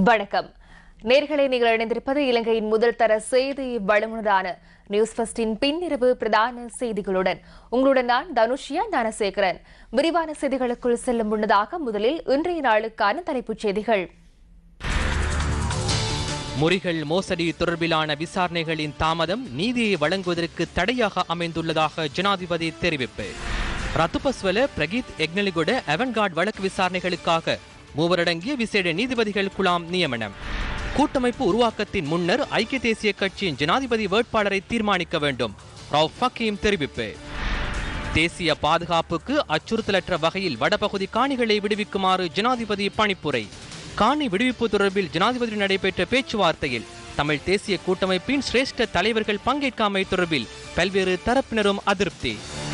வணக்கம் நேர்களை நீங்கள் இணைந்திருப்பது இலங்கையின் முதல் தர செய்தி வழங்குனரான நியூஸ் ஃபர்ஸ்டின் பின்னிரவு பிரதான செய்திகளுடன் உங்களுடன் நான் தனுஷியா ஞானசேகரன் விரிவான செய்திகளுக்குள் செல்லும் முன்னதாக முதலில் இன்றைய நாளுக்கான தலைப்புச் செய்திகள் முறிகள் மோசடி தொடர்பிலான விசாரணைகளின் தாமதம் நீதியை வழங்குவதற்கு தடையாக அமைந்துள்ளதாக ஜனாதிபதி தெரிவிப்பு ரத்துபஸ்வல பிரகீத் எக்னலிகுட அவன்கார்ட் வழக்கு விசாரணைகளுக்காக மூவரடங்கிய விசேட நீதிபதிகள் குழாம் நியமனம் கூட்டமைப்பு உருவாக்கத்தின் முன்னர் ஐக்கிய தேசிய கட்சியின் ஜனாதிபதி வேட்பாளரை தீர்மானிக்க வேண்டும் ராவ் ஃபக்கீம் தெரிவிப்பு தேசிய பாதுகாப்புக்கு அச்சுறுத்தலற்ற வகையில் வடபகுதி காணிகளை விடுவிக்குமாறு ஜனாதிபதி பணிப்புரை காணி விடுவிப்பு தொடர்பில் ஜனாதிபதி நடைபெற்ற பேச்சுவார்த்தையில் தமிழ் தேசிய கூட்டமைப்பின் சிரேஷ்ட தலைவர்கள் பங்கேற்காமை தொடர்பில் பல்வேறு தரப்பினரும் அதிருப்தி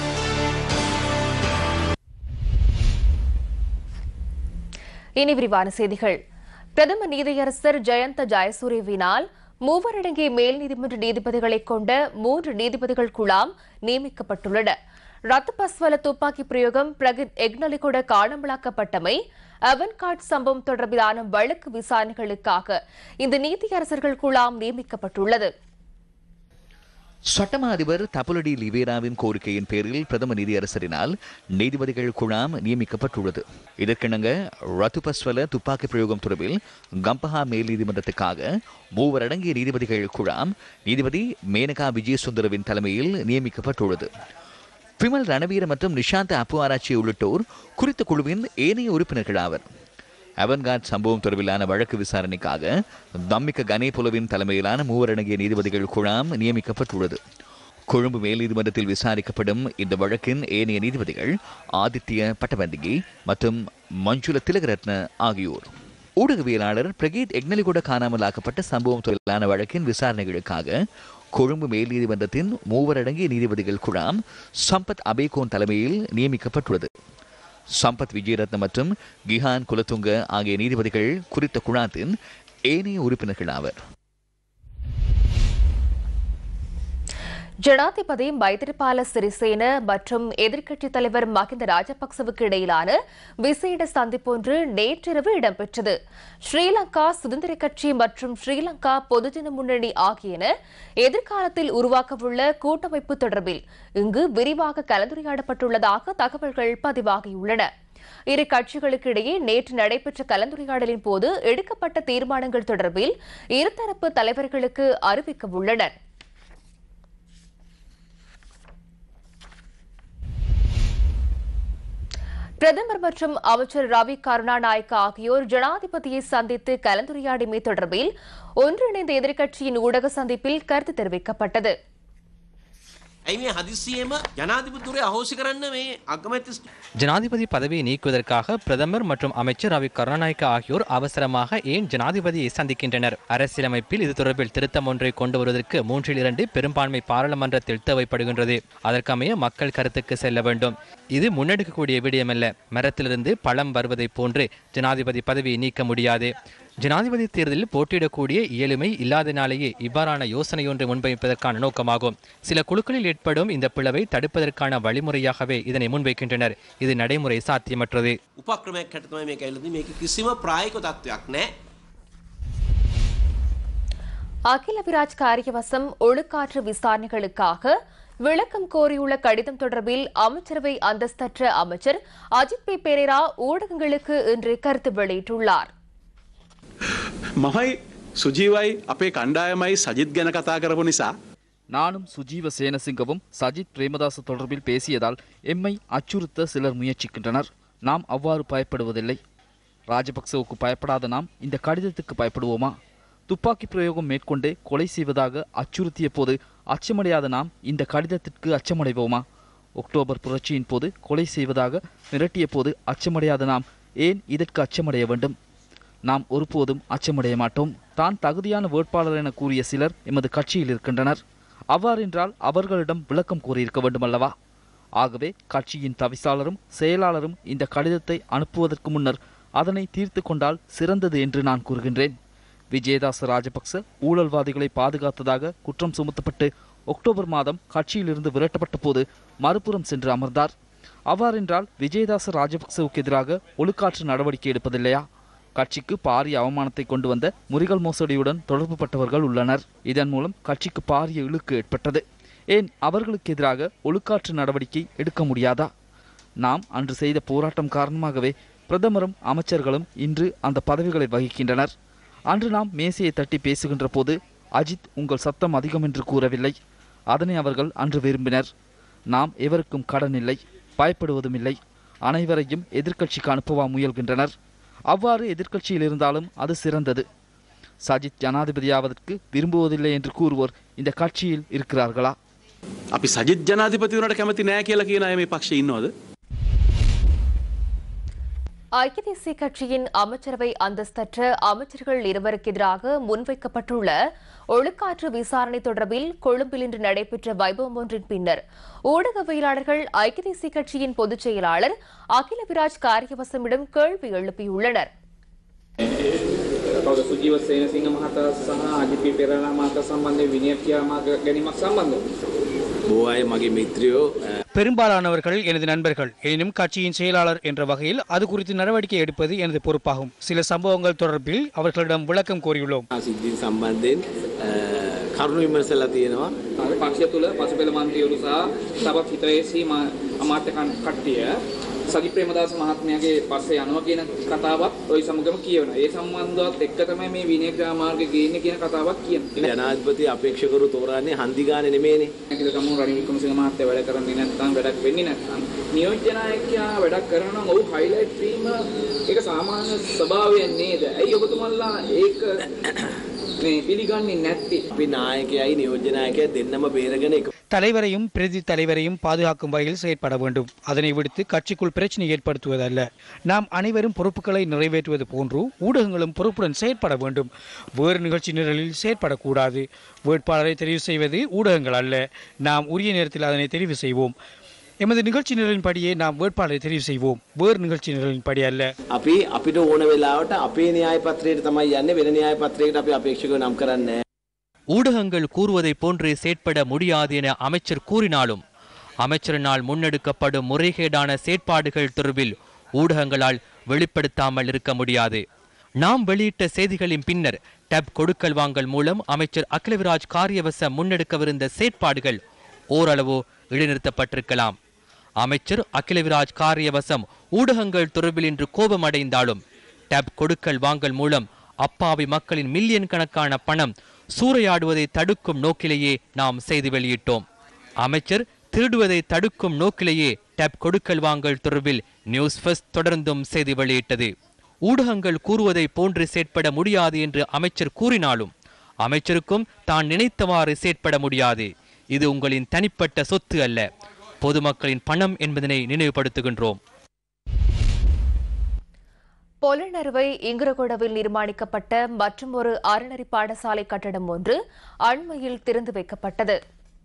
இனி விரிவான செய்திகள் பிரதம நீதியரசர் ஜெயந்த ஜெயசூரியவினால் மூவரடங்கிய மேல் நீதிமன்ற நீதிபதிகளை கொண்ட மூன்று நீதிபதிகள் குழாம் நியமிக்கப்பட்டுள்ளன ரத்துபஸ்வல துப்பாக்கி பிரயோகம் பிரகித் எக்னலிகூட காணாமலாக்கப்பட்டமை அவன்கார்ட் சம்பவம் தொடர்பிலான வழக்கு விசாரணைகளுக்காக இந்த நீதியரசர்கள் குழாம் நியமிக்கப்பட்டுள்ளது சட்டமா அதிபர் தபுலடி லிவேராவின் கோரிக்கையின் பேரில் பிரதம நீதியரசரினால் நீதிபதிகள் குழாம் நியமிக்கப்பட்டுள்ளது இதற்கிணங்க ரத்துபஸ்வல துப்பாக்கி பிரயோகம் தொடர்பில் கம்பஹா மேல் நீதிமன்றத்துக்காக மூவர் அடங்கிய நீதிபதிகள் குழாம் நீதிபதி மேனகா விஜயசுந்தரவின் தலைமையில் நியமிக்கப்பட்டுள்ளது பிமல் ரணவீர மற்றும் நிஷாந்த அப்பு ஆராய்ச்சி உள்ளிட்டோர் குறித்த குழுவின் ஏனைய உறுப்பினர்கள் ஆவர் அவன்கார்ட் சம்பவம் தொடர்பிலான வழக்கு விசாரணைக்காக தம்மிக்க கணேபுலவின் தலைமையிலான மூவரடங்கிய நீதிபதிகள் குழாம் நியமிக்கப்பட்டுள்ளது கொழும்பு மேல் நீதிமன்றத்தில் விசாரிக்கப்படும் இந்த வழக்கின் ஏனைய நீதிபதிகள் ஆதித்ய பட்டபந்திகி மற்றும் மஞ்சுள திலகரத்ன ஆகியோர் ஊடகவியலாளர் பிரகீத் எக்னலிகூட காணாமலாக்கப்பட்ட சம்பவம் தொடர்பிலான வழக்கின் விசாரணைகளுக்காக கொழும்பு மேல் நீதிமன்றத்தின் மூவரடங்கிய நீதிபதிகள் குழாம் சம்பத் அபேகோன் தலைமையில் நியமிக்கப்பட்டுள்ளது சம்பத் விஜயரத்ன மற்றும் கிஹான் குலத்துங்க ஆகிய நீதிபதிகள் குறித்த குழாத்தின் ஏனைய உறுப்பினர்கள் ஆவர் ஜனாதிபதி மைத்திரிபால சிறிசேன மற்றும் எதிர்க்கட்சித் தலைவர் மகிந்த ராஜபக்சவுக்கு இடையிலான விசேட சந்திப்பொன்று நேற்றிரவு இடம்பெற்றது ஸ்ரீலங்கா சுதந்திர கட்சி மற்றும் ஸ்ரீலங்கா பொதுஜன முன்னணி ஆகியன எதிர்காலத்தில் உருவாக்கவுள்ள கூட்டமைப்பு தொடர்பில் இங்கு விரிவாக கலந்துரையாடப்பட்டுள்ளதாக தகவல்கள் பதிவாகியுள்ளன இரு கட்சிகளுக்கு இடையே நேற்று நடைபெற்ற கலந்துரையாடலின் போது எடுக்கப்பட்ட தீர்மானங்கள் தொடர்பில் இருதரப்பு தலைவர்களுக்கு அறிவிக்க உள்ளனர் பிரதமர் மற்றும் அமைச்சர் ரவி கருணாநாயக்க ஆகியோர் ஜனாதிபதியை சந்தித்து கலந்துரையாடிமை தொடர்பில் ஒன்றிணைந்த எதிர்க்கட்சியின் ஊடக சந்திப்பில் கருத்து தெரிவிக்கப்பட்டது ඇයි මේ හදිස්සියම ජනාධිපතුරේ අහෝසි කරන්න මේ අගමැතිස් ஜனாதிபதி பதவியை நீக்குவதற்காக பிரதமர் மற்றும் அமைச்சர் ரவி கருணாநாயக்க ஆகியோர் அவசரமாக ஏன் ஜனாதிபதியை சந்திக்கின்றனர் அரசியலமைப்பில் இது தொடர்பில் திருத்தம் ஒன்றை கொண்டு வருவதற்கு மூன்றில் இரண்டு பெரும்பான்மை பாராளுமன்றத்தில் தேவைப்படுகின்றது அதற்கமைய மக்கள் கருத்துக்கு செல்ல வேண்டும் இது முன்னெடுக்கக்கூடிய விடயமல்ல மரத்திலிருந்து பழம் வருவதைப் போன்று ஜனாதிபதி பதவியை நீக்க முடியாது ஜனாதிபதி தேர்தலில் போட்டியிடக்கூடிய இயலுமை இல்லாதனாலேயே இவ்வாறான யோசனை ஒன்று முன்வைப்பதற்கான நோக்கமாகும் சில குழுக்களில் ஏற்படும் இந்த பிளவை தடுப்பதற்கான வழிமுறையாகவே இதனை முன்வைக்கின்றனர் இது நடைமுறை சாத்தியமற்றது උපක්‍රමයක් හැටතම මේ ඇල්ලද මේක කිසිම ප්‍රායක තත්ත්වයක් නෑ அகில விராஜ் காரியவசம் ஒழுக்காற்று விசாரணைகளுக்காக விளக்கம் கோரியுள்ள கடிதம் தொடர்பில் அமைச்சரவை அந்தஸ்தற்ற அமைச்சர் அஜித் பி பெரேரா ஊடகங்களுக்கு இன்று கருத்து வெளியிட்டுள்ளார் මමයි සුජීවයි අපේ කණ්ඩායමයි සජිත් ගැන කතා කරපු නිසා நானும் சுஜீவ சேனசிங்கவும் சஜித் பிரேமதாச தொடர்பில் பேசியதால் எம்மை அச்சுறுத்த சிலர் முயற்சிக்கின்றனர் நாம் அவ்வாறு பயப்படுவதில்லை ராஜபக்சவுக்கு பயப்படாத நாம் இந்த கடிதத்துக்கு பயப்படுவோமா துப்பாக்கி பிரயோகம் மேற்கொண்டு கொலை செய்வதாக அச்சுறுத்திய போது அச்சமடையாத நாம் இந்த கடிதத்திற்கு அச்சமடைவோமா அக்டோபர் புரட்சியின் போது கொலை செய்வதாக மிரட்டிய போது அச்சமடையாத நாம் ஏன் இதற்கு அச்சமடைய வேண்டும் நாம் ஒருபோதும் அச்சமடைய மாட்டோம் தான் தகுதியான வேட்பாளர் என கூறிய சிலர் எமது கட்சியில் இருக்கின்றனர் அவ்வாறென்றால் அவர்களிடம் விளக்கம் கூறியிருக்க வேண்டுமல்லவா ஆகவே கட்சியின் தவிசாளரும் செயலாளரும் இந்த கடிதத்தை அனுப்புவதற்கு முன்னர் அதனை தீர்த்து கொண்டால் சிறந்தது என்று நான் கூறுகின்றேன் விஜயதாச ராஜபக்ச ஊழல்வாதிகளை பாதுகாத்ததாக குற்றம் சுமத்தப்பட்டு அக்டோபர் மாதம் கட்சியிலிருந்து விரட்டப்பட்ட போது மறுபுறம் சென்று அமர்ந்தார் அவ்வாறென்றால் விஜயதாச ராஜபக்சவுக்கு எதிராக ஒழுக்காற்று நடவடிக்கை எடுப்பதில்லையா கட்சிக்கு பாரிய அவமானத்தை கொண்டு வந்த முறிகள் மோசடியுடன் தொடர்புபட்டவர்கள் உள்ளனர் இதன் மூலம் கட்சிக்கு பாரிய இழுக்கு ஏற்பட்டது ஏன் அவர்களுக்கு எதிராக ஒழுக்காற்று நடவடிக்கை எடுக்க முடியாதா நாம் அன்று செய்த போராட்டம் காரணமாகவே பிரதமரும் அமைச்சர்களும் இன்று அந்த பதவிகளை வகிக்கின்றனர் அன்று நாம் மேசையை தட்டி பேசுகின்ற போது அஜித் உங்கள் சத்தம் அதிகம் என்று கூறவில்லை அதனை அவர்கள் அன்று விரும்பினர் நாம் எவருக்கும் கடன் இல்லை பயப்படுவதும் இல்லை அனைவரையும் எதிர்க்கட்சிக்கு அனுப்பவா முயல்கின்றனர் அவ்வாறு எதிர்க்கட்சியில் இருந்தாலும் அது சிறந்தது சஜித் ஜனாதிபதியாவதற்கு விரும்புவதில்லை என்று கூறுவோர் இந்த கட்சியில் இருக்கிறார்களா අපි සජිත් ජනාධිපති වනට කැමති නෑ කියලා කියන අය මේ පක්ෂ ඉන්නවද ஐக்கிய தேசிய கட்சியின் அமைச்சரவை அந்தஸ்தற்ற அமைச்சர்கள் இருவருக்கு எதிராக முன்வைக்கப்பட்டுள்ள ஒழுக்காற்று விசாரணை தொடர்பில் கொழும்பில் இன்று நடைபெற்ற வைபவம் ஒன்றின் பின்னர் ஊடகவியலாளர்கள் ஐக்கிய தேசிய கட்சியின் பொதுச் செயலாளர் அகில விராஜ் காரியவசமிடம் கேள்வி எழுப்பியுள்ளனர் කවුද සුජීව සේනසිංහ මහතා සහ අජිත් පෙරේරා මහතා සම්බන්ධයෙන් විනය ක්‍රියාමාර්ග ගැනීමක් සම්බන්ධව බෝ අය මගේ මිත්‍රයෝ பெரும்பாலானவர்கள் எனது நண்பர்கள் எனினும் கட்சியின் செயலாளர் என்ற வகையில் அது குறித்து நடவடிக்கை எடுப்பது எனது பொறுப்பாகும் சில சம்பவங்கள் தொடர்பில் அவர்களிடம் விளக்கம் கோரியுள்ளோம் සිද්ධීන් සම්බන්ධයෙන් කරුණු විමසලා තියෙනවා අද පක්ෂය තුළ පසුපෙළ මන්ත්‍රීවරු සහ තවත් හිතවේසී මා- අමාත්‍ය කන්- කට්ටිය සජි ප්‍රේමදාස මහත්මයාගේ පස්සේ යනවා කියන කතාවක් ඔය සමගම කියවනවා. ඒ සම්බන්ධවත් එක්ක තමයි මේ විනය ක්‍රියාමාර්ග ගේන්නේ කියන කතාවක් කියන්නේ. ජනාධිපති අපේක්ෂකරු තෝරන්නේ හන්දිගාන නෙමේනේ කියලා ගමු රනිල් වික්‍රමසිංහ මහත්තයා වැඩ කරන්නේ නැත්නම් වැඩක් වෙන්නේ නැත්නම් නියෝජ්‍ය නායකයා වැඩක් කරනවා නම් ඔහු හයිලයිට් වීම ඒක සාමාන්‍ය ස්වභාවයක් නේද? ඇයි ඔබතුමන්ලා ඒක මේ පිළිගන්නේ නැත්තේ? අපි නායකයයි නියෝජ්‍ය නායකය දෙන්නම බේරගෙන එක தலைவரையும் பிரதி தலைவரையும் பாதுகாக்கும் வகையில் செயற்பட வேண்டும் அதனை விடுத்து கட்சிக்குள் பிரச்சனை ஏற்படுத்துவதல்ல நாம் அனைவரும் பொறுப்புகளை நிறைவேற்றுவது போன்று ஊடகங்களும் பொறுப்புடன் செயற்பட வேண்டும் வேறு நிகழ்ச்சி நிரலில் செயற்படக்கூடாது வேட்பாளரை தெரிவு செய்வது ஊடகங்கள் அல்ல நாம் உரிய நேரத்தில் அதனை தெரிவு செய்வோம் எமது நிகழ்ச்சி நிரலின்படியே நாம் வேட்பாளரை தெரிவு செய்வோம் வேறு நிகழ்ச்சி நிரலின்படி அல்ல අපි අපිට ඕන වෙලාවට අපේ න්‍යාය පත්‍රයට තමයි යන්නේ වෙන න්‍යාය පත්‍රයකට අපි අපේක්ෂකව නම් කරන්නේ ஊடகங்கள் கூறுவதைப் போன்று செயற்பட முடியாது என அமைச்சர் கூறினாலும் அமைச்சரினால் முன்னெடுக்கப்படும் முறைகேடான செயற்பாடுகள் தொடர்பில் ஊடகங்களால் வெளிப்படுத்தாமல் இருக்க முடியாது நாம் வெளியிட்ட செய்திகளின் பின்னர் டப் கொடுக்கல் வாங்கல் மூலம் அமைச்சர் அகிலவிராஜ் காரியவச முன்னெடுக்கவிருந்த செயற்பாடுகள் ஓரளவு இடைநிறுத்தப்பட்டிருக்கலாம் அமைச்சர் அகிலவிராஜ் காரியவசம் ஊடகங்கள் தொடர்பில் இன்று கோபமடைந்தாலும் டப் கொடுக்கல் வாங்கல் மூலம் அப்பாவி மக்களின் மில்லியன் கணக்கான பணம் சூறையாடுவதை தடுக்கும் நோக்கிலேயே நாம் செய்தி வெளியிட்டோம் அமைச்சர் திருடுவதை தடுக்கும் நோக்கிலேயே டப் கொடுக்கல் வாங்கல் தொடர்பில் நியூஸ் ஃபர்ஸ்ட் தொடர்ந்தும் செய்தி வெளியிட்டது ஊடகங்கள் கூறுவதை போன்று செயற்பட முடியாது என்று அமைச்சர் கூறினாலும் அமைச்சருக்கும் தான் நினைத்தவாறு செயற்பட முடியாது இது உங்களின் தனிப்பட்ட சொத்து அல்ல பொதுமக்களின் பணம் என்பதனை நினைவுபடுத்துகின்றோம் பொலனறுவை இங்குரகொடவில் நிர்மாணிக்கப்பட்ட மற்றொரு அறநெறி பாடசாலை கட்டடம் ஒன்று அண்மையில் திறந்து வைக்கப்பட்டது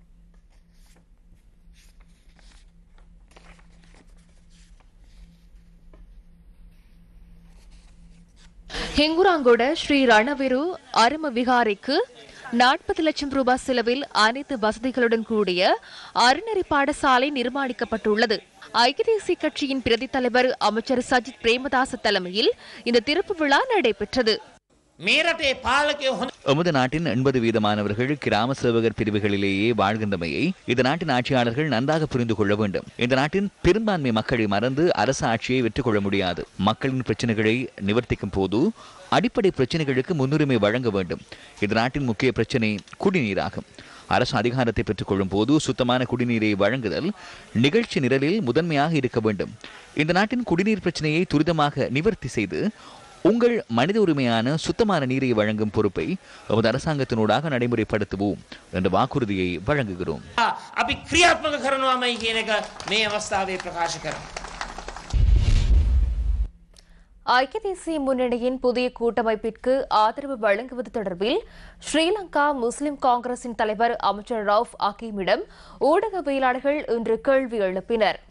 ஹிங்குராங்கோட ஸ்ரீ ரணவிரு அரும விகாரைக்கு நாற்பது லட்சம் ரூபாய் செலவில் அனைத்து வசதிகளுடன் கூடிய அறநெறி பாடசாலை நிர்மாணிக்கப்பட்டுள்ளது ஐக்கிய தேசிய கட்சியின் பிரதி தலைவர் அமைச்சர் சஜித் பிரேமதாச தலைமையில் இந்த திறப்பு விழா நடைபெற்றது මේ රටේ පාලකයෝ හොඳ எமது நாட்டின் எண்பது வீதமானவர்கள் கிராம சேவகர் பிரிவுகளிலேயே வாழ்கின்றமையை இந்த நாட்டின் ஆட்சியாளர்கள் நன்றாக புரிந்து கொள்ள வேண்டும் இந்த நாட்டின் பெரும்பான்மை மக்களை மறந்து அரசு ஆட்சியை வெற்றி கொள்ள முடியாது மக்களின் பிரச்சனைகளை நிவர்த்திக்கும் போது அடிப்படை பிரச்சனைகளுக்கு முன்னுரிமை வழங்க வேண்டும் இந்த நாட்டின் முக்கிய பிரச்சனை குடிநீராகும் அரசு அதிகாரத்தை பெற்றுக்கொள்ளும் போது சுத்தமான குடிநீரை வழங்குதல் நிகழ்ச்சி நிரலில் முதன்மையாக இருக்க வேண்டும் இந்த நாட்டின் குடிநீர் பிரச்சனையை துரிதமாக நிவர்த்தி செய்து உங்கள் மனித உரிமையான சுத்தமான நீரை வழங்கும் பொறுப்பை எமது அரசாங்கத்தினூடாக நடைமுறைப்படுத்துவோம் என்ற வாக்குறுதியை வழங்குகிறோம் අපි ක්‍රියාත්මක කරනවාමයි කියන එක මේ අවස්ථාවේ ප්‍රකාශ කරනවා. ஐக்கிய தேசிய முன்னணியின் புதிய கூட்டமைப்பிற்கு ஆதரவு வழங்குவது தொடர்பில் ஸ்ரீலங்கா முஸ்லிம் காங்கிரசின் தலைவர் அமைச்சர் ரவுஃப் அகீமிடம் ஊடகவியலாளர்கள் இன்று கேள்வி எழுப்பினர்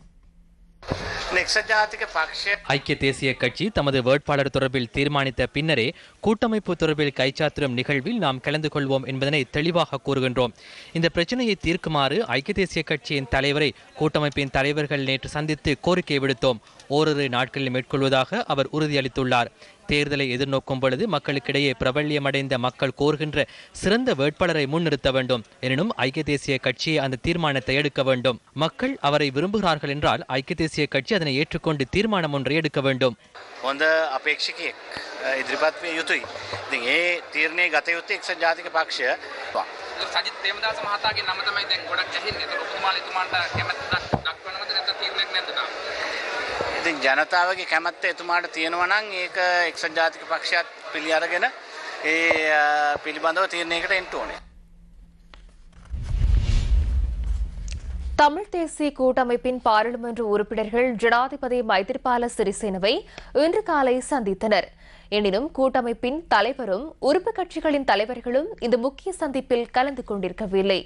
එක්සත් ජාතික පක්ෂය ஐக்கிய தேசிய கட்சி தமது வேட்பாளர் தொடர்பில் தீர்மானித்த பின்னரே கூட்டமைப்பு தொடர்பில் கைச்சாத்திடும் நிகழ்வில் நாம் கலந்து கொள்வோம் என்பதனை தெளிவாக கூறுகின்றோம் இந்த பிரச்சனையை தீர்க்குமாறு ஐக்கிய தேசிய கட்சியின் தலைவரை கூட்டமைப்பின் தலைவர்கள் நேற்று சந்தித்து கோரிக்கை விடுத்தோம் ஓரிரு நாட்களில் மேற்கொள்வதாக அவர் உறுதியளித்துள்ளார் தேர்தலை எதிர்நோக்கும் பொழுது மக்களுக்கிடையே பிரபல்யமடைந்த மக்கள் கோருகின்ற சிறந்த வேட்பாளரை முன்னிறுத்த வேண்டும் எனினும் ஐக்கிய தேசிய கட்சி அந்த தீர்மானத்தை எடுக்க வேண்டும் மக்கள் அவரை விரும்புகிறார்கள் என்றால் ஐக்கிய தேசிய கட்சி அதனை ஏற்றுக்கொண்டு தீர்மானம் ஒன்றை எடுக்க வேண்டும் හොඳ අපේක්ෂකයෙක් අ, ඉදිරිපත් විය යුතුයි. ඉතින් ඒ තීරණය ගත යුත්තේ එක්සත් ජාතික පක්ෂය. සජිත් ප්‍රේමදාස මහතාගේ නම තමයි දැන් ගොඩක් ඇහෙන්නේ. ඒක ඔබතුමාලා එතුමාට කැමැත්ත දක්- දක්වනවද නැත්නම් තීරණයක් නැද්ද තාම? ඉතින් ජනතාවගේ කැමැත්ත එතුමාට තියෙනවා නම් ඒක එක්සත් ජාතික පක්ෂයත් පිළි අරගෙන ඒ අ, පිළිබඳව තීරණයකට එන්න ඕනේ. தமிழ் தேசிய கூட்டமைப்பின் பாராளுமன்ற உறுப்பினர்கள் ஜனாதிபதி மைத்திரிபால சிறிசேனவை இன்று காலை சந்தித்தனர் எனினும் கூட்டமைப்பின் தலைவரும் உறுப்பு கட்சிகளின் தலைவர்களும் இந்த முக்கிய சந்திப்பில் கலந்து கொண்டிருக்கவில்லை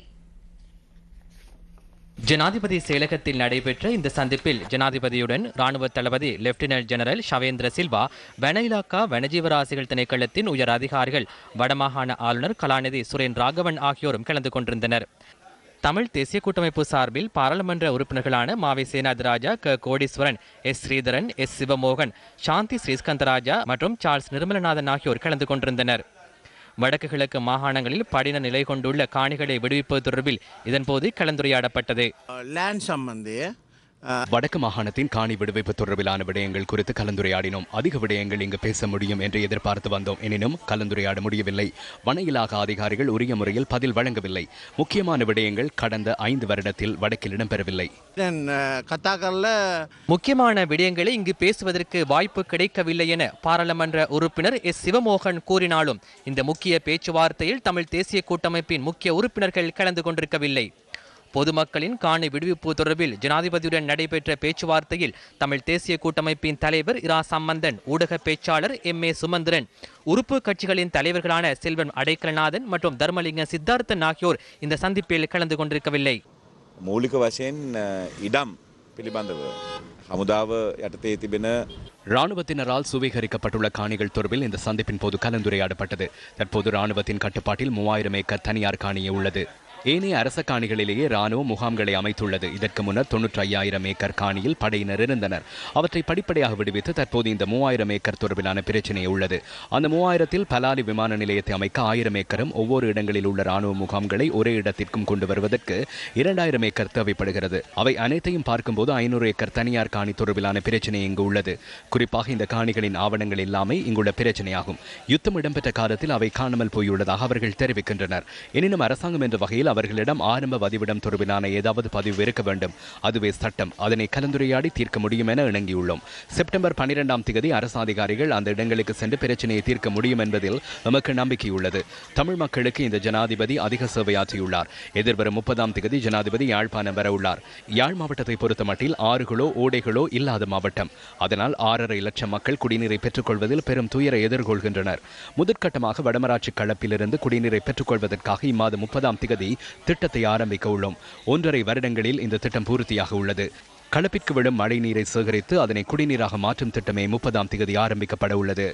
ஜனாதிபதி செயலகத்தில் நடைபெற்ற இந்த சந்திப்பில் ஜனாதிபதியுடன் ராணுவ தளபதி லெப்டினன்ட் ஜெனரல் ஷவேந்திர சில்வா வன இலாக்கா வனஜீவராசிகள் திணைக்களத்தின் உயர் அதிகாரிகள் வடமாகாண ஆளுநர் கலாநிதி சுரேன் ராகவன் ஆகியோரும் கலந்து கொண்டிருந்தனர் தமிழ் தேசிய கூட்டமைப்பு சார்பில் பாராளுமன்ற உறுப்பினர்களான மாவை சேனாதிராஜா க கோடீஸ்வரன் எஸ் ஸ்ரீதரன் எஸ் சிவமோகன் சாந்தி ஸ்ரீஸ்கந்தராஜா மற்றும் சார்ல்ஸ் நிர்மலநாதன் ஆகியோர் கலந்து கொண்டிருந்தனர் வடக்கு கிழக்கு மாகாணங்களில் படின நிலை கொண்டுள்ள காணிகளை விடுவிப்பது தொடர்பில் இதன்போது கலந்துரையாடப்பட்டது ලෑන් සම්බන්ධය வடக்கு மாகாணத்தின் காணி விடுவிப்பு தொடர்பிலான விடயங்கள் குறித்து கலந்துரையாடினோம் அதிக விடயங்கள் இங்கு பேச முடியும் என்று எதிர்பார்த்து வந்தோம் எனினும் கலந்துரையாட முடியவில்லை வன இலாகா அதிகாரிகள் உரிய முறையில் பதில் வழங்கவில்லை முக்கியமான விடயங்கள் கடந்த ஐந்து வருடத்தில் வடக்கில் இடம்பெறவில்லை දැන් කතා කරලා முக்கியமான விடயங்களை இங்கு பேசுவதற்கு வாய்ப்பு கிடைக்கவில்லை என பாராளுமன்ற உறுப்பினர் எஸ் சிவமோகன் கூறினாலும் இந்த முக்கிய பேச்சுவார்த்தையில் தமிழ் தேசிய கூட்டமைப்பின் முக்கிய உறுப்பினர்கள் கலந்து கொண்டிருக்கவில்லை பொதுமக்களின் காணி விடுவிப்பு தொடர்பில் ஜனாதிபதியுடன் நடைபெற்ற பேச்சுவார்த்தையில் தமிழ் தேசிய கூட்டமைப்பின் தலைவர் இரா சம்பந்தன் ஊடக பேச்சாளர் எம் ஏ சுமந்திரன் உறுப்பு கட்சிகளின் தலைவர்களான செல்வன் அடைக்கலநாதன் மற்றும் தர்மலிங்க சித்தார்த்தன் ஆகியோர் இந்த சந்திப்பில் கலந்து கொண்டிருக்கவில்லை මූලික වශයෙන් අ, ඉඩම් පිළිබඳව හමුදාව යටතේ තිබෙන ராணுவத்தினரால் சுவீகரிக்கப்பட்டுள்ள காணிகள் தொடர்பில் இந்த சந்திப்பின் போது கலந்துரையாடப்பட்டது தற்போது ராணுவத்தின் கட்டுப்பாட்டில் மூவாயிரம் ஏக்கர் தனியார் காணியே உள்ளது ஏனைய அரச காணிகளிலேயே ராணுவ முகாம்களை அமைத்துள்ளது இதற்கு முன்னர் தொன்னூற்றி ஐயாயிரம் ஏக்கர் காணியில் படையினர் இருந்தனர் அவற்றை படிப்படியாக விடுவித்து தற்போது இந்த மூவாயிரம் ஏக்கர் தொடர்பிலான பிரச்சினை உள்ளது அந்த மூவாயிரத்தில் பலாலி விமான நிலையத்தை அமைக்க ஆயிரம் ஏக்கரும் ஒவ்வொரு இடங்களில் உள்ள ராணுவ முகாம்களை ஒரே இடத்திற்கும் கொண்டு வருவதற்கு இரண்டாயிரம் ஏக்கர் தேவைப்படுகிறது அவை அனைத்தையும் பார்க்கும்போது ஐநூறு ஏக்கர் தனியார் காணி தொடர்பிலான பிரச்சினை இங்கு உள்ளது குறிப்பாக இந்த காணிகளின் ஆவணங்கள் இல்லாமை இங்குள்ள பிரச்சனையாகும் யுத்தம் இடம்பெற்ற காலத்தில் அவை காணாமல் போயுள்ளதாக அவர்கள் தெரிவிக்கின்றனர் எனினும் அரசாங்கம் என்ற வகையில் அவர்களிடம் ஆரம்ப பதிவிடம் தொடர்பிலான ஏதாவது பதிவு இருக்க வேண்டும் அதுவே சட்டம் அதனை கலந்துரையாடி தீர்க்க முடியும் என இணங்கியுள்ளோம் செப்டம்பர் பனிரெண்டாம் தேதி அரசு அதிகாரிகள் அந்த இடங்களுக்கு சென்று பிரச்சனையை தீர்க்க முடியும் என்பதில் நமக்கு நம்பிக்கை உள்ளது தமிழ் மக்களுக்கு இந்த ஜனாதிபதி அதிக சேவையாற்றியுள்ளார் எதிர்வரும் முப்பதாம் தேதி ஜனாதிபதி யாழ்ப்பாணம் வர உள்ளார் யாழ் மாவட்டத்தை பொறுத்தமட்டில் ஆறுகளோ ஓடைகளோ இல்லாத மாவட்டம் அதனால் ஆறரை லட்சம் மக்கள் குடிநீரை பெற்றுக்கொள்வதில் பெரும் துயரை எதிர்கொள்கின்றனர் முதற்கட்டமாக வடமராட்சி களப்பிலிருந்து குடிநீரை பெற்றுக்கொள்வதற்காக இம்மாதம் முப்பதாம் திகதி திட்டத்தை ஆரம்பிக்க உள்ளோம் ஒன்றரை வருடங்களில் இந்த திட்டம் பூர்த்தியாக உள்ளது களப்பிற்கு விழும் மழை நீரை சேகரித்து அதனை குடிநீராக மாற்றும் திட்டமே முப்பதாம் திகதி ஆரம்பிக்கப்பட உள்ளது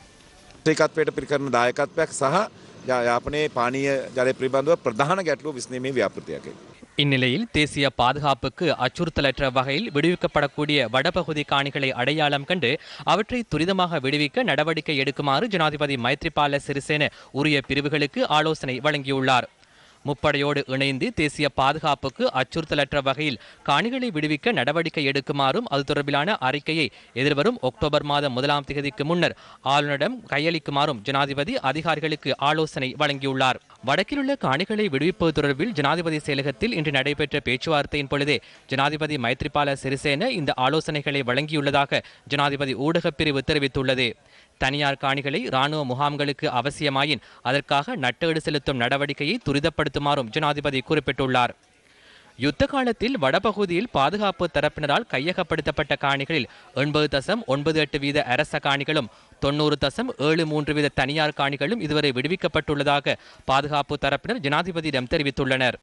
ඒකත්වයට පිරිකරන දායකත්වයක් සහ යා- යාපනයේ පානීය ජලය පිළිබඳව ප්‍රධාන ගැටලුව විස්නීමේ ව්‍යාපෘතියකයි. இந்நிலையில் தேசிய பாதுகாப்புக்கு அச்சுறுத்தலற்ற வகையில் விடுவிக்கப்படக்கூடிய வடபகுதி காணிகளை அடையாளம் கண்டு அவற்றை துரிதமாக விடுவிக்க நடவடிக்கை எடுக்குமாறு ஜனாதிபதி மைத்ரிபால சிறிசேன உரிய பிரிவுகளுக்கு ஆலோசனை வழங்கியுள்ளார் முப்படையோடு இணைந்து தேசிய பாதுகாப்புக்கு அச்சுறுத்தலற்ற வகையில் காணிகளை விடுவிக்க நடவடிக்கை எடுக்குமாறும் அது தொடர்பிலான அறிக்கையை எதிர்வரும் அக்டோபர் மாதம் முதலாம் தேதிக்கு முன்னர் ஆளுநரிடம் கையளிக்குமாறும் ஜனாதிபதி அதிகாரிகளுக்கு ஆலோசனை வழங்கியுள்ளார் வடக்கிலுள்ள காணிகளை விடுவிப்பது தொடர்பில் ஜனாதிபதி செயலகத்தில் இன்று நடைபெற்ற பேச்சுவார்த்தையின் பொழுதே ஜனாதிபதி மைத்ரிபால சிறிசேன இந்த ஆலோசனைகளை வழங்கியுள்ளதாக ஜனாதிபதி ஊடகப் பிரிவு தெரிவித்துள்ளது தனியார் காணிகளை ராணுவ முகாம்களுக்கு அவசியமாயின் அதற்காக நட்டஈடு செலுத்தும் நடவடிக்கையை துரிதப்படுத்துமாறும் ஜனாதிபதி குறிப்பிட்டுள்ளார் யுத்த காலத்தில் வடபகுதியில் பாதுகாப்பு தரப்பினரால் கையகப்படுத்தப்பட்ட காணிகளில் எண்பது தசம் ஒன்பது எட்டு வீத அரச காணிகளும் தொண்ணூறு தசம் ஏழு மூன்று வீத தனியார் காணிகளும் இதுவரை விடுவிக்கப்பட்டுள்ளதாக பாதுகாப்பு தரப்பினர் ஜனாதிபதியிடம் தெரிவித்துள்ளனர்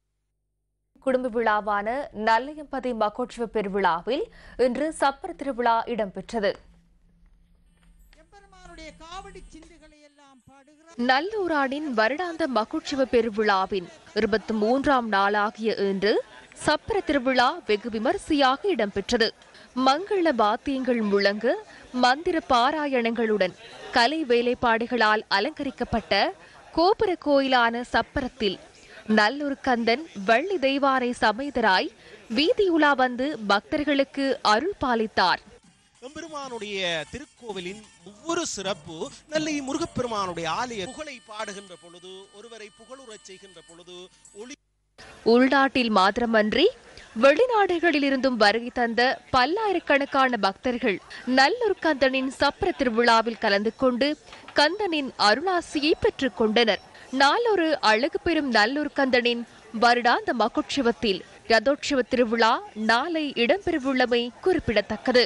குடும்ப விழாவான நல்லையம்பதி மகோற்சவ பெருவிழாவில் இன்று சப்பர திருவிழா இடம்பெற்றது எம்பெருமானுடைய காவடி சிந்துகளை நல்லூரானின் வருடாந்த மகுட்சவ பெருவிழாவின் இருபத்தி மூன்றாம் நாளாகிய இன்று சப்பர திருவிழா வெகு விமரிசையாக இடம்பெற்றது மங்கள வாத்தியங்கள் முழங்க மந்திர பாராயணங்களுடன் கலை வேலைப்பாடுகளால் அலங்கரிக்கப்பட்ட கோபுர கோயிலான சப்பரத்தில் நல்லூர் கந்தன் வள்ளி தெய்வானை சமேதராய் வீதியுலா வந்து பக்தர்களுக்கு அருள் பாலித்தார் எம்பெருமானுடைய திருக்கோவிலின் ஒவ்வொரு சிறப்பு நெல்லை முருகப்பெருமானுடைய ஆலய புகழை பாடுகின்ற பொழுது ஒருவரை புகழுறச் செய்கின்ற பொழுது ஒளி உள்நாட்டில் மாத்திரமன்றி வெளிநாடுகளிலிருந்தும் வருகை தந்த பல்லாயிரக்கணக்கான பக்தர்கள் நல்லூர் கந்தனின் சப்பர திருவிழாவில் கலந்து கொண்டு கந்தனின் அருளாசியை பெற்றுக் கொண்டனர் நாளொரு அழகு பெறும் நல்லூர் கந்தனின் வருடாந்த மகோற்சவத்தில் ரதோற்சவ திருவிழா நாளை இடம்பெறவுள்ளமை குறிப்பிடத்தக்கது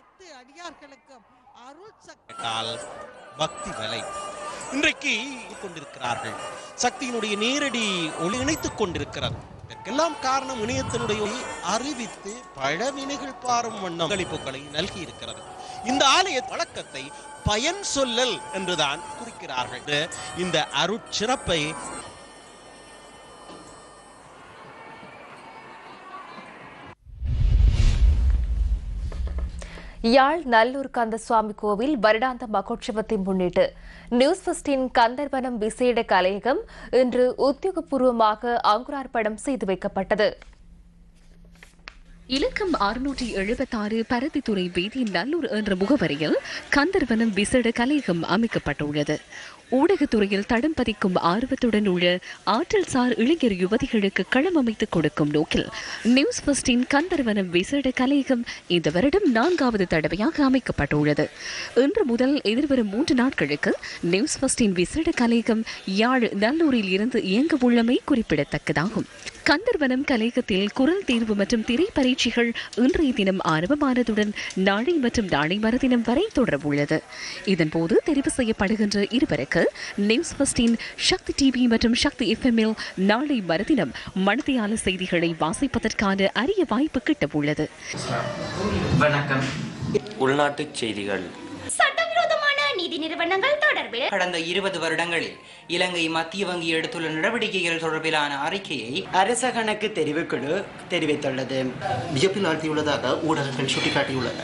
கால் பக்தி வலை இன்றைக்கு கொண்டிருக்கிறார்கள் சக்தியினுடைய நேரடி ஒளி இணைத்துக் கொண்டிருக்கிறது இதற்கெல்லாம் காரணம் இணையத்தினுடைய ஒளி அறிவித்து பழவினைகள் பாரும் வண்ணம் பங்களிப்புகளை நல்கி இருக்கிறது இந்த ஆலய வழக்கத்தை பயன் சொல்லல் என்றுதான் குறிக்கிறார்கள் இந்த அருட்சிறப்பை யாழ் நல்லூர் கந்தசுவாமி கோவில் வருடாந்த மகோற்சவத்தை முன்னிட்டு நியூஸ் ஃபஸ்டின் கந்தர்வனம் விசேட கலையகம் இன்று உத்தியோகபூர்வமாக அங்குரார்ப்பணம் செய்து வைக்கப்பட்டது இலக்கம் அறுநூற்றி எழுபத்தாறு பரத்தித்துறை வீதி நல்லூர் என்ற முகவரியில் கந்தர்வனம் விசேட கலையகம் அமைக்கப்பட்டுள்ளது ஊடகத்துறையில் தடம் பதிக்கும் ஆர்வத்துடன் உள்ள ஆற்றல் சார் இளைஞர் யுவதிகளுக்கு களம் அமைத்துக் கொடுக்கும் நோக்கில் நியூஸ் ஃபர்ஸ்டின் கந்தர்வனம் விசேட கலையகம் இந்த வருடம் நான்காவது தடவையாக அமைக்கப்பட்டுள்ளது இன்று முதல் எதிர்வரும் மூன்று நாட்களுக்கு நியூஸ் ஃபர்ஸ்டின் விசேட கலையகம் யாழ் நல்லூரில் இருந்து இயங்க உள்ளமை குறிப்பிடத்தக்கதாகும் கந்தர்வனம் கலையகத்தில் குரல் தேர்வு மற்றும் திரை பரீட்சைகள் இன்றைய தினம் ஆரம்பமானதுடன் நாளை மற்றும் நாளை மறுதினம் வரை தொடரவுள்ளது இதன்போது தெரிவு செய்யப்படுகின்ற இருவருக்கு நியூஸ் ஃபஸ்டின் சக்தி டிவி மற்றும் சக்தி எஃப்எம்மில் நாளை மறுதினம் மனதியால செய்திகளை வாசிப்பதற்கான அரிய வாய்ப்பு கிட்டவுள்ளது வணக்கம் உள்நாட்டுச் செய்திகள் சட்டவிரோதமான நிதி நிறுவனங்கள் தொடர்பில் கடந்த இருபது வருடங்களில் இலங்கை மத்திய வங்கி எடுத்துள்ள நடவடிக்கைகள் தொடர்பிலான அறிக்கையை அரச கணக்கு தெரிவுக்குழு தெரிவித்துள்ளது வியப்பில் ஆழ்த்தியுள்ளதாக ஊடகங்கள் சுட்டிக்காட்டியுள்ளன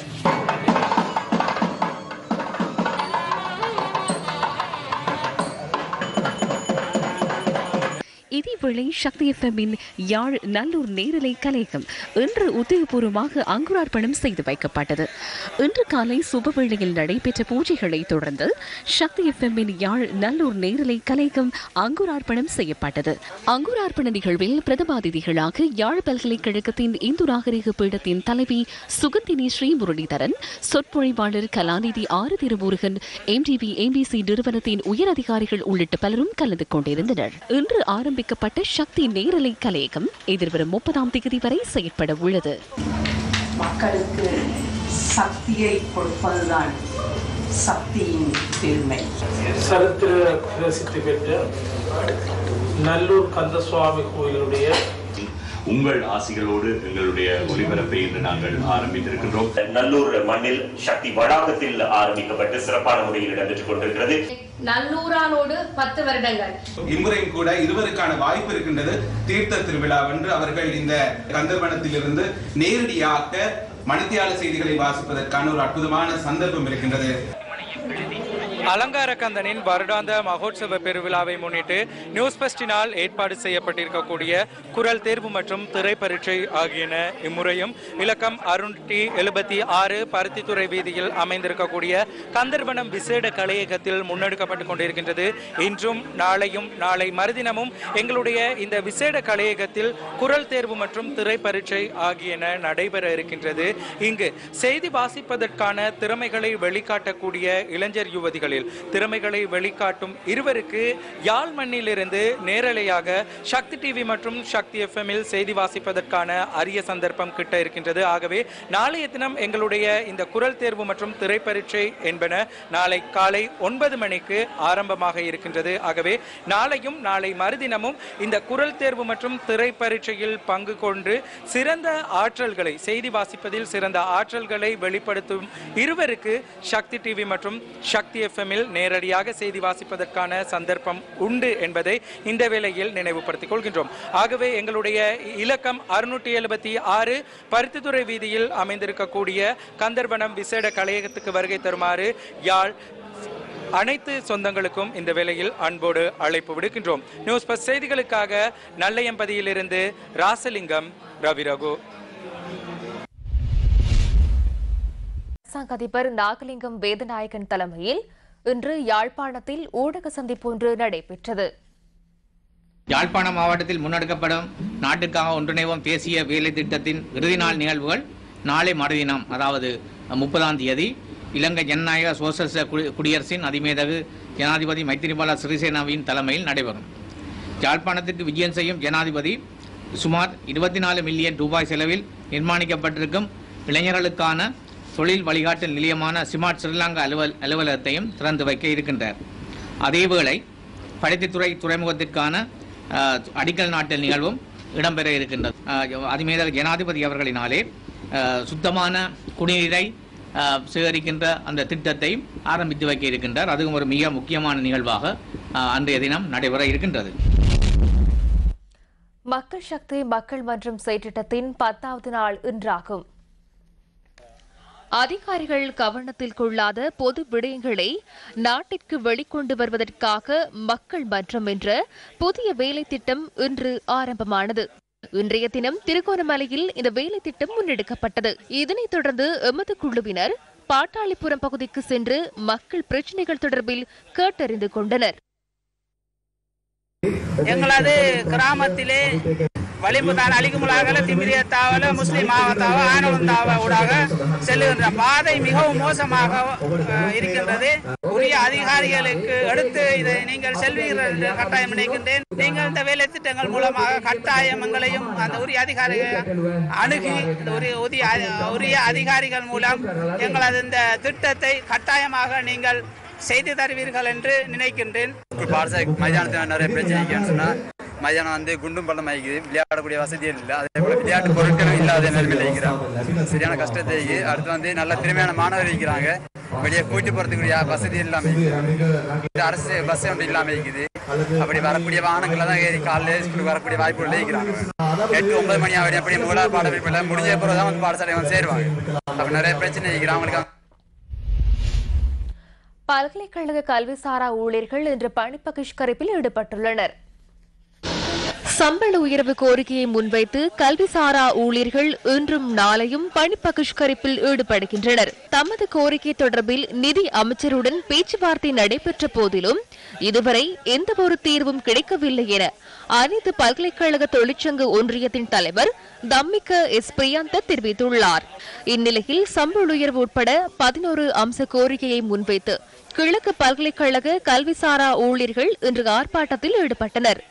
இதேவேளை சக்தி எஃப்எம்மின் யாழ் நல்லூர் நேரலை கலையகம் இன்று உத்தியோகபூர்வமாக அங்குரார்ப்பணம் செய்து வைக்கப்பட்டது இன்று காலை சுபவேளையில் நடைபெற்ற பூஜைகளை தொடர்ந்து சக்தி எஃப்எம்மின் யாழ் நல்லூர் நேரலை கலையகம் அங்குரார்ப்பணம் செய்யப்பட்டது அங்குரார்ப்பண நிகழ்வில் பிரதமாதிதிகளாக யாழ் பல்கலைக்கழகத்தின் இந்து நாகரிக பீடத்தின் தலைவி சுகந்தினி ஸ்ரீ முரளிதரன் சொற்பொழிவாளர் கலாநிதி ஆறு திருமுருகன் எம்டிபி எம்பிசி நிறுவனத்தின் உயர் அதிகாரிகள் உள்ளிட்ட பலரும் கலந்து கொண்டிருந்தனர் இன்று ஆரம்பிக்கப்பட்ட சக்தி நேரலை கலையகம் எதிர்வரும் முப்பதாம் தேதி வரை செயற்பட உள்ளது மக்களுக்கு சக்தியை கொடுப்பதுதான் சக்தியின் பெருமை சரித்திர பிரசித்தி பெற்ற நல்லூர் கந்தசுவாமி கோயிலுடைய உங்கள் ஆசிகளோடு எங்களுடைய ஒளிபரப்பை இன்று நாங்கள் ஆரம்பித்திருக்கின்றோம் நல்லூர் மண்ணில் சக்தி வளாகத்தில் ஆரம்பிக்கப்பட்டு சிறப்பான முறையில் இடம்பெற்றுக் கொண்டிருக்கிறது நல்லூரானோடு பத்து வருடங்கள் இம்முறையும் கூட இருவருக்கான வாய்ப்பு இருக்கின்றது தீர்த்த திருவிழா வென்று அவர்கள் இந்த கந்தர்வனத்திலிருந்து நேரடியாக மணித்தியால செய்திகளை வாசிப்பதற்கான ஒரு அற்புதமான சந்தர்ப்பம் இருக்கின்றது அலங்கார கந்தனின் வருடாந்த மகோத்சவ பெருவிழாவை முன்னிட்டு நியூஸ் பெஸ்டினால் ஏற்பாடு செய்யப்பட்டிருக்கக்கூடிய குரல் தேர்வு மற்றும் திரை பரீட்சை ஆகியன இம்முறையும் இலக்கம் அருண்டி எழுபத்தி ஆறு பருத்தித்துறை வீதியில் அமைந்திருக்கக்கூடிய கந்தர்வனம் விசேட கலையகத்தில் முன்னெடுக்கப்பட்டு கொண்டிருக்கின்றது இன்றும் நாளையும் நாளை மறுதினமும் எங்களுடைய இந்த விசேட கலையகத்தில் குரல் தேர்வு மற்றும் திரை பரீட்சை ஆகியன நடைபெற இருக்கின்றது இங்கு செய்தி வாசிப்பதற்கான திறமைகளை வெளிக்காட்டக்கூடிய இளைஞர் யுவதிகளில் திறமைகளை வெளிக்காட்டும் இருவருக்கு யாழ் மண்ணிலிருந்து நேரலையாக சக்தி டிவி மற்றும் சக்தி எஃப்எம்மில் செய்தி வாசிப்பதற்கான அரிய சந்தர்ப்பம் கிட்ட இருக்கின்றது ஆகவே நாளைய தினம் எங்களுடைய இந்த குரல் தேர்வு மற்றும் திரைப்பரீட்சை என்பன நாளை காலை ஒன்பது மணிக்கு ஆரம்பமாக இருக்கின்றது ஆகவே நாளையும் நாளை மறுதினமும் இந்த குரல் தேர்வு மற்றும் திரைப்பரீட்சையில் பங்கு கொண்டு சிறந்த ஆற்றல்களை செய்தி வாசிப்பதில் சிறந்த ஆற்றல்களை வெளிப்படுத்தும் இருவருக்கு சக்தி டிவி மற்றும் சக்தி எஃப்எம் டெலிகிராமில் நேரடியாக செய்தி வாசிப்பதற்கான சந்தர்ப்பம் உண்டு என்பதை இந்த வேளையில் நினைவுபடுத்திக் கொள்கின்றோம் ஆகவே எங்களுடைய இலக்கம் அறுநூற்றி எழுபத்தி ஆறு பருத்தித்துறை வீதியில் அமைந்திருக்கக்கூடிய கந்தர்வனம் விசேட கலையகத்துக்கு வருகை தருமாறு யாழ் அனைத்து சொந்தங்களுக்கும் இந்த வேளையில் அன்போடு அழைப்பு விடுக்கின்றோம் நியூஸ் பஸ் செய்திகளுக்காக நல்லையம்பதியிலிருந்து ராசலிங்கம் ரவிரகு அரசாங்க அதிபர் நாகலிங்கம் வேதநாயகன் தலைமையில் இன்று யாழ்ப்பாணத்தில் ஊடக சந்திப்பு ஒன்று நடைபெற்றது யாழ்ப்பாண மாவட்டத்தில் முன்னெடுக்கப்படும் நாட்டுக்காக ஒன்றிணைவோம் தேசிய வேலை திட்டத்தின் இறுதி நாள் நிகழ்வுகள் நாளை மறுதினம் அதாவது முப்பதாம் தேதி இலங்கை ஜனநாயக சோசலிச குடி- குடியரசின் அதிமேதகு ஜனாதிபதி மைத்திரிபால சிறிசேனாவின் தலைமையில் நடைபெறும் யாழ்ப்பாணத்திற்கு விஜயம் செய்யும் ஜனாதிபதி சுமார் இருபத்தி நாலு மில்லியன் ரூபாய் செலவில் நிர்மாணிக்கப்பட்டிருக்கும் இளைஞர்களுக்கான தொழில் வழிகாட்டல் நிலையமான சிமார்ட் ஸ்ரீலங்கா அலுவல் அலுவலகத்தையும் திறந்து வைக்க இருக்கின்றார் அதேவேளை படைத்துறை துறைமுகத்திற்கான அஹ், அடிக்கல் நாட்டல் நிகழ்வும் இடம்பெற இருக்கின்றது அஹ், அதிமேதக ஜனாதிபதி அவர்களினாலே அஹ், சுத்தமான குடிநீரை அஹ், சேகரிக்கின்ற அந்த திட்டத்தை ஆரம்பித்து வைக்க இருக்கின்றார் அதுவும் ஒரு மிக முக்கியமான நிகழ்வாக அஹ், அன்றைய தினம் நடைபெற இருக்கின்றது மக்கள் சக்தி மக்கள் மன்றம் செயற்றிட்டத்தின் பத்தாவது நாள் இன்றாகும் அதிகாரிகள் கவனத்தில் கொள்ளாத பொது விடயங்களை நாட்டிற்கு வெளிக்கொண்டு வருவதற்காக மக்கள் மன்றம் என்ற புதிய வேலை திட்டம் இன்று ஆரம்பமானது இன்றைய தினம் திருகோணமலையில் இந்த வேலை திட்டம் முன்னெடுக்கப்பட்டது இதனைத் தொடர்ந்து எமது குழுவினர் பாட்டாளிபுரம் பகுதிக்கு சென்று மக்கள் பிரச்சினைகள் தொடர்பில் கேட்டறிந்து கொண்டனர் எங்களது கிராமத்திலே வலிம்புதான் அலிகுமுலாகல திமிரியத்தாவல முஸ்லிம் மாவத்தாவ ஆனவந்தாவ ஊடாக செல்லுகின்ற பாதை மிகவும் மோசமாக அஹ், இருக்கின்றது உரிய அதிகாரிகளுக்கு எடுத்து இதை நீங்கள் செல்வீர்கள் என்று கட்டாயம் நினைக்கின்றேன் நீங்கள் இந்த வேலை திட்டங்கள் மூலமாக கட்டாயம் எங்களையும் அந்த உரிய அதிகாரிகள் அணுகி இந்த உரிய உரிய உரிய அதிகாரிகள் மூலம் எங்களது இந்த திட்டத்தை கட்டாயமாக நீங்கள் செய்து தருவீர்கள் என்று நினைக்கின்றேன் பாடசா மைதானத்தில் நிறைய பிரச்சனை இருக்குன்னு சொன்னா மைதானம் வந்து குண்டும் பள்ளம் ஆகிக்குது விளையாடக்கூடிய வசதி இல்லை அதே போல விளையாட்டு பொருட்களும் இல்லாத நிலைமையில் இருக்கிறாங்க சரியான கஷ்டத்தை இருக்கு. அடுத்து வந்து நல்ல திறமையான மாணவர் இருக்கிறாங்க வெளியே கூட்டி போறதுக்குரிய வசதி இல்லாம இருக்குது. அரசு பஸ் ஒன்று இல்லாம இருக்குது அப்படி வரக்கூடிய வாகனங்களை தான் ஏறி காலையில் ஸ்கூலுக்கு வரக்கூடிய வாய்ப்புகள் இருக்கிறாங்க எட்டு ஒன்பது மணி ஆகுது அப்படி மூலா பாடப்பிடிப்பில் முடிஞ்ச பிறகு தான் வந்து பாடசாலை வந்து சேருவாங்க அப்ப நிறைய பிரச்சனை இருக்குது அவங்களுக்கு பல்கலைக்கழக கல்விசாரா ஊழியர்கள் இன்று பணி பகிஷ்கரிப்பில் ஈடுபட்டுள்ளனர் சம்பள உயர்வு கோரிக்கையை முன்வைத்து கல்விசாரா ஊழியர்கள் இன்றும் நாளையும் பணி பகிஷ்கரிப்பில் ஈடுபடுகின்றனர் தமது கோரிக்கை தொடர்பில் நிதி அமைச்சருடன் பேச்சுவார்த்தை நடைபெற்ற போதிலும் இதுவரை எந்தவொரு தீர்வும் கிடைக்கவில்லை என அனைத்து பல்கலைக்கழக தொழிற்சங்க ஒன்றியத்தின் தலைவர் தம்மிக்க எஸ் பிரியாந்த தெரிவித்துள்ளார் இந்நிலையில் சம்பள உயர்வு உட்பட பதினோரு அம்ச கோரிக்கையை முன்வைத்து கிழக்கு பல்கலைக்கழக கல்விசாரா ஊழியர்கள் இன்று ஆர்ப்பாட்டத்தில் ஈடுபட்டனர்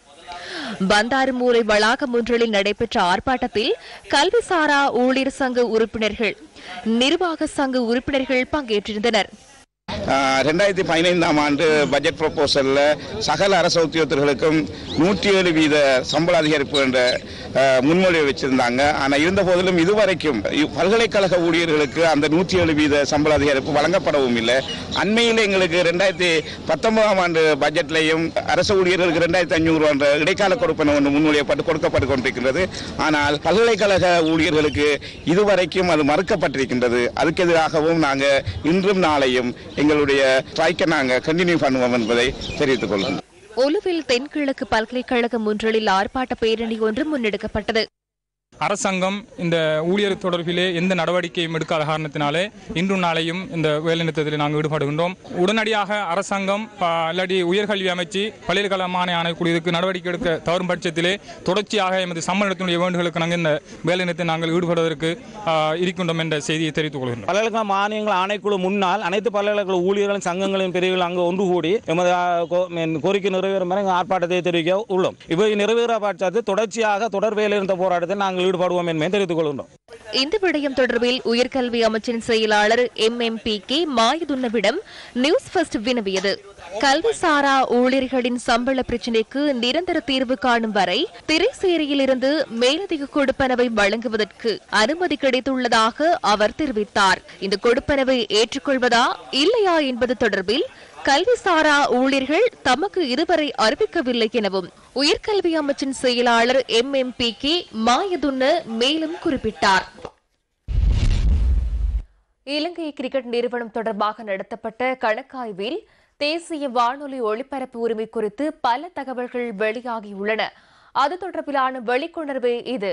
பந்தாருமூலை வளாகம் ஒன்றில் நடைபெற்ற ஆர்ப்பாட்டத்தில் கல்விசாரா ஊழியர் சங்க உறுப்பினர்கள் நிர்வாக சங்க உறுப்பினர்கள் பங்கேற்றிருந்தனர் ரெண்டாயிரத்தி பதினைந்தாம் ஆண்டு பட்ஜெட் ப்ரொபோசலில் சகல அரசு உத்தியோகத்தர்களுக்கும் நூற்றி ஏழு வீத சம்பள அதிகரிப்பு என்ற அஹ், முன்மொழிவை வச்சிருந்தாங்க ஆனால் இருந்த போதிலும் இதுவரைக்கும் இவ் பல்கலைக்கழக ஊழியர்களுக்கு அந்த நூற்றி ஏழு வீத சம்பள அதிகரிப்பு வழங்கப்படவும் இல்லை அண்மையில் எங்களுக்கு ரெண்டாயிரத்தி பத்தொன்பதாம் ஆண்டு பட்ஜெட்லையும் அரசு ஊழியர்களுக்கு ரெண்டாயிரத்தி ஐநூறு என்ற இடைக்கால கொடுப்பன ஒன்று முன்மொழியப்பட்டு கொடுக்கப்பட்டு கொண்டிருக்கின்றது ஆனால் பல்கலைக்கழக ஊழியர்களுக்கு இதுவரைக்கும் அது மறுக்கப்பட்டிருக்கின்றது அதுக்கு எதிராகவும் நாங்கள் இன்றும் நாளையும் எங்களுடைய ஸ்ட்ரைக்கை நாங்கள் கண்டினியூ பண்ணுவோம் என்பதை தெரிவித்துக் கொள்கிறோம் ஒலுவில் தென்கிழக்கு பல்கலைக்கழகம் ஒன்றில் ஆர்ப்பாட்ட பேரணி ஒன்று முன்னெடுக்கப்பட்டது அரசாங்கம் இந்த ஊழியர் தொடர்பிலே எந்த நடவடிக்கையும் எடுக்காத காரணத்தினாலே இன்றும் நாளையும் இந்த வேலைநிறுத்தத்தில் நாங்கள் ஈடுபடுகின்றோம் உடனடியாக அரசாங்கம் ப- இல்லாட்டி உயர்கல்வி அமைச்சு பள்ளிக்கல்வி மானிய ஆணைக்குழு இதுக்கு நடவடிக்கை எடுக்க தவறும் பட்சத்திலே தொடர்ச்சியாக எமது சம்மேளனத்தினுடைய வேண்டுகளுக்கு நாங்கள் இந்த வேலைநிறுத்தை நாங்கள் ஈடுபடுவதற்கு ஆ, இருக்கின்றோம் என்ற செய்தியை தெரிவித்துக் கொள்கின்றோம் பல்கலைக்கழக மானியங்கள் ஆணைக்குழு முன்னால் அனைத்து பல்கலைக்கழக ஊழியர்களும் சங்கங்களின் பிரிவுகள் அங்கு ஒன்று கூடி எமது ஆ, கோ- மென் கோரிக்கை நிறைவேறும் வரை எங்கள் ஆர்ப்பாட்டத்தை தெரிவிக்க உள்ளோம் இவை நிறைவேற பட்சத்தில் தொடர்ச்சியாக தொடர் வேலைநிறுத்த போராட்டத்தில் நாங்கள் ஈடுபடுவோம் என்பதை தெரிவித்துக் கொள்கின்றோம் இந்த விடயம் தொடர்பில் உயர்கல்வி அமைச்சின் செயலாளர் எம் எம் பி கே மாயதுன்னவிடம் நியூஸ் ஃபர்ஸ்ட் வினவியது கல்விசாரா ஊழியர்களின் சம்பள பிரச்சினைக்கு நிரந்தர தீர்வு காணும் வரை திரைசேரியிலிருந்து மேலதிக கொடுப்பனவை வழங்குவதற்கு அனுமதி கிடைத்துள்ளதாக அவர் தெரிவித்தார் இந்த கொடுப்பனவை ஏற்றுக்கொள்வதா இல்லையா என்பது தொடர்பில் கல்விசாரா ஊழியர்கள் தமக்கு இதுவரை அறிவிக்கவில்லை எனவும் உயர்கல்வி அமைச்சின் செயலாளர் M M P K Mayadunne மேலும் குறிப்பிட்டார் இலங்கை கிரிக்கெட் நிறுவனம் தொடர்பாக நடத்தப்பட்ட கணக்காய்வில் தேசிய வானொலி ஒளிபரப்பு உரிமை குறித்து பல தகவல்கள் வெளியாகியுள்ளன அது தொடர்பிலான வெளிக்கொணர்வு இது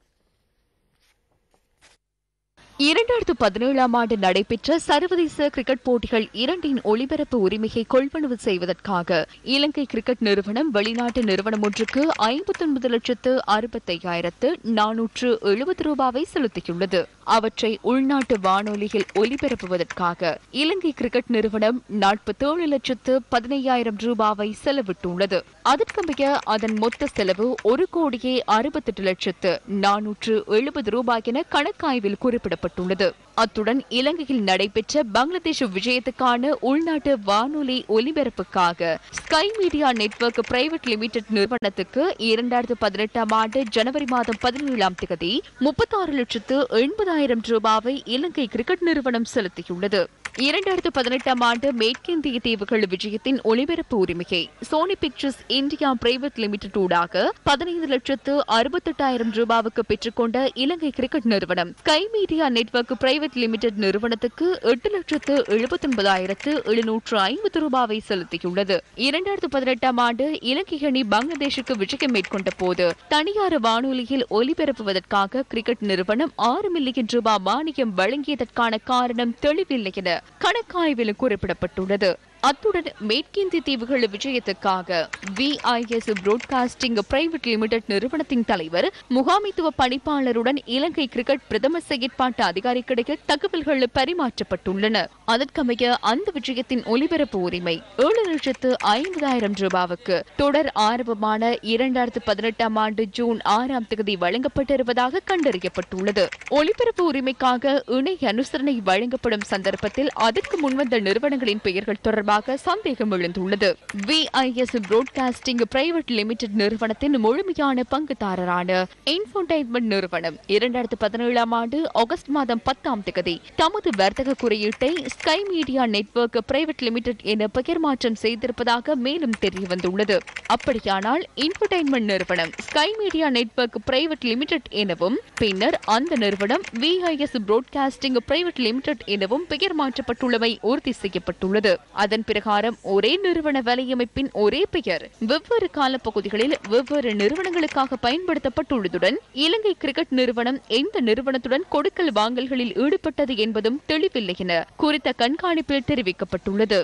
இரண்டாயிரத்து பதினேழாம் ஆண்டு நடைபெற்ற சர்வதேச கிரிக்கெட் போட்டிகள் இரண்டின் ஒளிபரப்பு உரிமையை கொள்வனவு செய்வதற்காக இலங்கை கிரிக்கெட் நிறுவனம் வெளிநாட்டு நிறுவனம் ஒன்றுக்கு ஐம்பத்தொன்பது லட்சத்து அறுபத்தையாயிரத்து நானூற்று எழுபது ரூபாவை செலுத்தியுள்ளது அவற்றை உள்நாட்டு வானொலியில் ஒலிபரப்புவதற்காக இலங்கை கிரிக்கெட் நிறுவனம் நாற்பத்தேழு லட்சத்து பதினையாயிரம் ரூபாவை செலவிட்டுள்ளது அதற்கமைய அதன் மொத்த செலவு ஒரு கோடியே அறுபத்தெட்டு லட்சத்து நானூற்று எழுபது ரூபாய் என கணக்காய்வில் குறிப்பிடப்பட்டுள்ளது அத்துடன் இலங்கையில் நடைபெற்ற பங்களாதேஷ் விஜயத்துக்கான உள்நாட்டு வானொலி ஒலிபரப்புக்காக sky media network private limited நிறுவனத்துக்கு இரண்டாயிரத்து பதினெட்டாம் ஆண்டு ஜனவரி மாதம் பதினேழாம் தேதி முப்பத்தாறு லட்சத்து எண்பதாயிரம் ரூபாவை இலங்கை கிரிக்கெட் நிறுவனம் செலுத்தியுள்ளது இரண்டாயிரத்து பதினெட்டாம் ஆண்டு மேற்கிந்திய தீவுகள் விஜயத்தின் ஒளிபரப்பு உரிமையை Sony Pictures India private limited ஊடாக பதினைந்து லட்சத்து அறுபத்தெட்டாயிரம் ரூபாவுக்கு பெற்றுக்கொண்ட இலங்கை கிரிக்கெட் நிறுவனம் sky media network private limited நிறுவனத்துக்கு எட்டு லட்சத்து எழுபத்தொன்பதாயிரத்து எழுநூற்று ஐம்பது ரூபாவை செலுத்தியுள்ளது இரண்டாயிரத்து பதினெட்டாம் ஆண்டு இலங்கை அணி பங்களாதேஷுக்கு விஜயம் மேற்கொண்ட போது தனியார் வானொலியில் ஒலிபரப்புவதற்காக கிரிக்கெட் நிறுவனம் ஆறு மில்லியன் ரூபாய் மானியம் வழங்கியதற்கான காரணம் தெளிவில்லை என கணக்காய்வில் குறிப்பிடப்பட்டுள்ளது அத்துடன் மேற்கிந்திய தீவுகள் விஜயத்துக்காக விஐஎஸ் புரோட்காஸ்டிங் பிரைவேட் லிமிடெட் நிறுவனத்தின் தலைவர் முகாமைத்துவ பணிப்பாளருடன் இலங்கை கிரிக்கெட் பிரதம செயற்பாட்டு அதிகாரிக்கிடையே தகவல்கள் பரிமாற்றப்பட்டுள்ளன அதற்கமைய அந்த விஜயத்தின் ஒலிபரப்பு உரிமை ஏழு லட்சத்து ஐம்பதாயிரம் ரூபாவுக்கு தொடர் ஆரம்பமான இரண்டாயிரத்து பதினெட்டாம் ஆண்டு ஜூன் ஆறாம் தேதி வழங்கப்பட்டிருப்பதாக கண்டறியப்பட்டுள்ளது ஒலிபரப்பு உரிமைக்காக இணை அனுசரணை வழங்கப்படும் சந்தர்ப்பத்தில் அதற்கு முன்வந்த நிறுவனங்களின் பெயர்கள் தொடர்பாக சந்தேகம் எழுந்துள்ளது விஐஎஸ் புரோட்காஸ்டிங் பிரைவேட் லிமிடெட் நிறுவனத்தின் முழுமையான பங்குதாரரான இன்ஃபோடைன்மெண்ட் நிறுவனம் இரண்டாயிரத்து பதினேழாம் ஆண்டு ஆகஸ்ட் மாதம் பத்தாம் தேதி தமது வர்த்தக குறியீட்டை sky media network private limited என பெயர் மாற்றம் செய்திருப்பதாக மேலும் தெரியவந்துள்ளது அப்படியானால் இன்ஃபோடைன்மெண்ட் நிறுவனம் sky media network private limited எனவும் பின்னர் அந்த நிறுவனம் விஐஎஸ் புரோட்காஸ்டிங் பிரைவேட் லிமிடெட் எனவும் பெயர் மாற்றப்பட்டுள்ளமை உறுதி செய்யப்பட்டுள்ளது அதன் பிரகாரம் ஒரே நிறுவன வலையமைப்பின் ஒரே பெயர் வெவ்வேறு காலப்பகுதிகளில் வெவ்வேறு நிறுவனங்களுக்காக பயன்படுத்தப்பட்டுள்ளதுடன் இலங்கை கிரிக்கெட் நிறுவனம் எந்த நிறுவனத்துடன் கொடுக்கல் வாங்கல்களில் ஈடுபட்டது என்பதும் தெளிவில்லை என குறித்த கண்காணிப்பில் தெரிவிக்கப்பட்டுள்ளது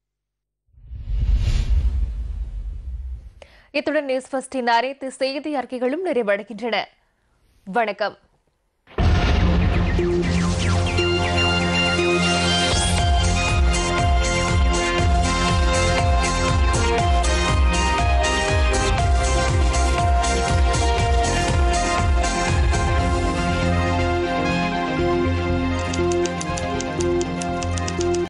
இத்துடன் நியூஸ் ஃபர்ஸ்டின் அனைத்து செய்தி அறிக்கைகளும் நிறைவடைகின்றன வணக்கம்